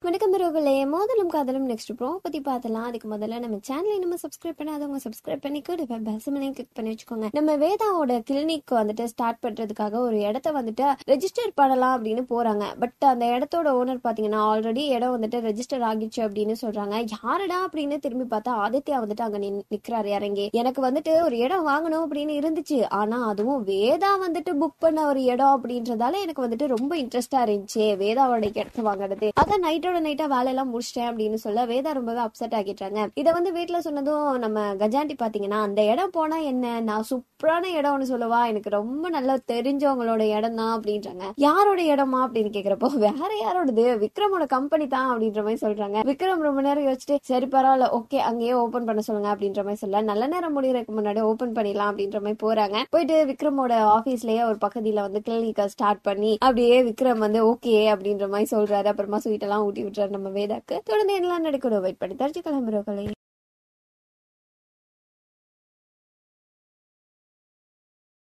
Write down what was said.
வணக்கம் பரோகளே மோதலும் காதலும் next bro பத்தி பார்த்தலாம் அதுக்கு முதல்ல நம்ம சேனலை நம்ம சப்ஸ்கிரைப் பண்ணாதவங்க சப்ஸ்கிரைப் பண்ணி கூட பெல்சமனையும் கிளிக் பண்ணி வச்சுக்கோங்க நம்ம வேதாவோட கிளினிக் வந்துட்டு ஸ்டார்ட் பண்றதுக்காக ஒரு இடத்த வந்துட்டு ரெஜிஸ்டர் பண்ணலாம் அப்படின்னு போறாங்க பட் அந்த இடத்தோட ஓனர் பாத்தீங்கன்னா ஆல்ரெடி இடம் வந்துட்டு ரெஜிஸ்டர் ஆகிடுச்சு அப்படின்னு சொல்றாங்க யாருடா அப்படின்னு திரும்பி பார்த்தா ஆதித்யா வந்துட்டு அங்க நின்- நிக்கிறாரு இறங்கி எனக்கு வந்துட்டு ஒரு இடம் வாங்கணும் அப்படின்னு இருந்துச்சு ஆனா அதுவும் வேதா வந்துட்டு புக் பண்ண ஒரு இடம் அப்படின்றதால எனக்கு வந்துட்டு ரொம்ப இன்ட்ரெஸ்டா இருந்துச்சு வேதாவோட இடத்த வாங்குறது அதான் நைட்டோட நைட்டா வேலையெல்லாம் முடிச்சிட்டேன் அப்படின்னு சொல்ல வேதா ரொம்பவே அப்செட் ஆகிட்டாங்க இதை வந்து வீட்டுல சொன்னதும் நம்ம கஜாண்டி பாத்தீங்கன்னா அந்த இடம் போனா என்ன நான் சூப்பரான இடம்னு சொல்லவா எனக்கு ரொம்ப நல்லா தெரிஞ்சவங்களோட இடம் தான் அப்படின்றாங்க யாரோட இடமா அப்படின்னு கேக்குறப்போ வேற யாரோடது விக்ரமோட கம்பெனி தான் அப்படின்ற மாதிரி சொல்றாங்க விக்ரம் ரொம்ப நேரம் யோசிச்சுட்டு சரி பரவாயில்ல ஓகே அங்கேயே ஓபன் பண்ண சொல்லுங்க அப்படின்ற மாதிரி சொல்ல நல்ல நேரம் முடியறதுக்கு முன்னாடி ஓபன் பண்ணிடலாம் அப்படின்ற மாதிரி போறாங்க போயிட்டு விக்ரமோட ஆபீஸ்லயே ஒரு பக்கத்துல வந்து கிளினிக்கை ஸ்டார்ட் பண்ணி அப்படியே விக்ரம் வந்து ஓகே அப்படின்ற மாதிரி சொல்றாரு அப்புறமா ஸ்வீட் எல்லாம் ஊட்டி விட்டுறாரு நம்ம வேதாக்கு தொடர்ந்து என்னெல்லாம் நடக்கணும் வெயிட் பண்ணி தெரிஞ்சு கிளம்புறோம்